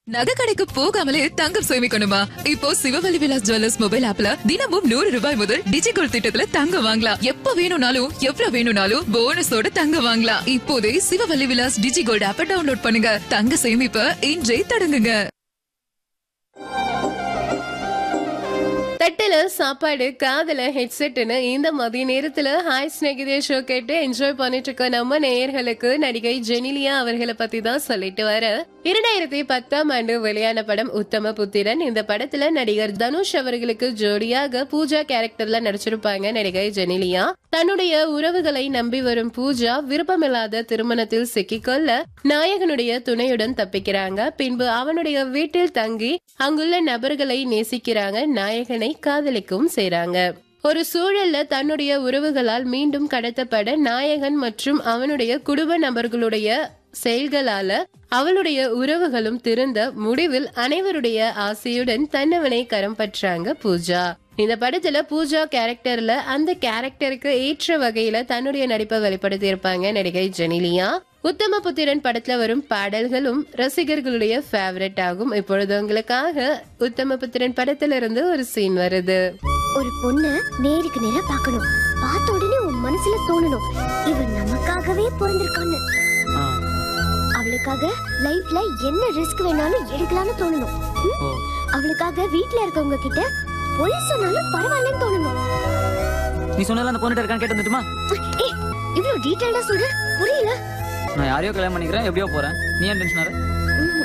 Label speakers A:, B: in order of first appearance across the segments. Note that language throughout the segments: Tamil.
A: நகை கடைக்கு போகாமலே தங்கம் சேமிக்கணுமா இப்போ சிவவல்லி விலாஸ் ஜுவல்லர்ஸ் மொபைல் ஆப்ல தினமும் நூறு ரூபாய் முதல் டிஜிகோல்ட் திட்டத்துல தங்கம் வாங்கலாம் எப்ப வேணும்னாலும் எவ்வளவு வேணும்னாலும் போனஸோட தங்கம் வாங்கலாம் இப்போதே சிவவல்லி விலாஸ் டிஜிகோல்ட் ஆப்ப டவுன்லோட் பண்ணுங்க தங்க சேமிப்ப இன்றே தொடங்குங்க
B: தட்டுல சாப்பாடு காதுல ஹெட்செட்னு இந்த மதிய நேரத்துல ஹாய் ஸ்நேகிதே ஷோ கேட்டு என்ஜாய் பண்ணிட்டு இருக்க நம்ம நேயர்களுக்கு நடிகை ஜெனிலியா அவர்களை பத்தி தான் சொல்லிட்டு வர இரண்டாயிரத்தி பத்தாம் ஆண்டு வெளியான படம் உத்தம புத்திரன் இந்த படத்துல நடிகர் தனுஷ் அவர்களுக்கு ஜோடியாக பூஜா கேரக்டர்ல நடிச்சிருப்பாங்க நடிகை ஜெனிலியா தன்னுடைய உறவுகளை நம்பி வரும் பூஜா விருப்பமில்லாத திருமணத்தில் சிக்கிக்கொள்ள நாயகனுடைய துணையுடன் தப்பிக்கிறாங்க பின்பு அவனுடைய வீட்டில் தங்கி அங்குள்ள நபர்களை நேசிக்கிறாங்க நாயகனை காதலிக்கவும் செய்றாங்க ஒரு சூழல்ல தன்னுடைய உறவுகளால் மீண்டும் கடத்தப்பட நாயகன் மற்றும் அவனுடைய குடும்ப நபர்களுடைய செயல்களால அவளுடைய உறவுகளும் திருந்த முடிவில் அனைவருடைய ஆசையுடன் தன்னவனை கரம் பற்றாங்க பூஜா இந்த படத்துல பூஜா கேரக்டர்ல அந்த கேரக்டருக்கு ஏற்ற வகையில தன்னுடைய நடிப்பை வெளிப்படுத்தி இருப்பாங்க நடிகை ஜெனிலியா உத்தம புத்திரன் படத்துல வரும் பாடல்களும் ரசிகர்களுடைய ஃபேவரட் ஆகும் இப்பொழுது உங்களுக்காக உத்தம புத்திரன் படத்துல இருந்து ஒரு சீன் வருது
C: ஒரு பொண்ண நேருக்கு நேரா பார்க்கணும் பார்த்த உடனே உன் மனசுல தோணணும் இவன் நமக்காகவே பிறந்திருக்கான்னு அவளுக்காக லைஃப்ல என்ன ரிஸ்க் வேணாலும் எடுக்கலாம்னு தோணணும் ம்?
D: ஓ
C: அவளுக்காக வீட்ல இருக்கவங்க கிட்ட பொய் சொன்னாலும் பரவாயில்லன்னு தோணணும்
D: நீ சொன்னல அந்த பொண்ணுட்ட இருக்கான்னு கேட்டு வந்துட்டுமா
C: ஏய் இவ்வளவு டீடைல்டா சொல்ற புரியல
D: நான் யாரையோ கல்யாணம் பண்ணிக்கிறேன் எப்படியோ போறேன் நீ ஏன் டென்ஷன் ஆற
C: ம்.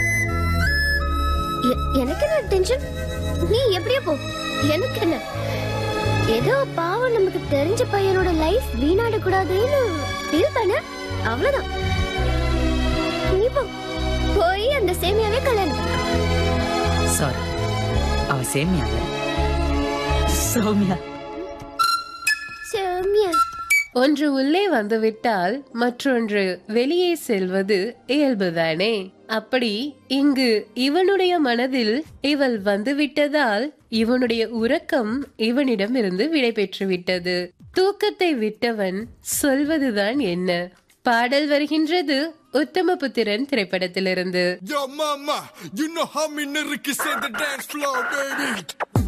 C: எ- எனக்கு என்ன டென்ஷன் நீ எப்படியோ போ எனக்கு என்ன ஏதோ பாவம் நமக்கு தெரிஞ்ச பையனோட லைஃப் வீணாட கூடாதுன்னு ஃபீல் பண்ண அவ்வளவுதான் நீ போ போய் அந்த சேமியாவே கல்யாணம் பண்ணு.
D: சாரி அவ சேமியா இல்ல. சௌமியா
C: சேமியா
B: ஒன்று உள்ளே வந்துவிட்டால் மற்றொன்று வெளியே செல்வது இயல்புதானே அப்படி இங்கு இவனுடைய மனதில் இவள் வந்துவிட்டதால் இவனுடைய உறக்கம் இவனிடம் இருந்து விடை பெற்று விட்டது தூக்கத்தை விட்டவன் சொல்வதுதான் என்ன பாடல் வருகின்றது உத்தமபுத்திரன் திரைப்படத்திலிருந்து
E: Yo, mama, you know how me niggas can the dance floor, baby.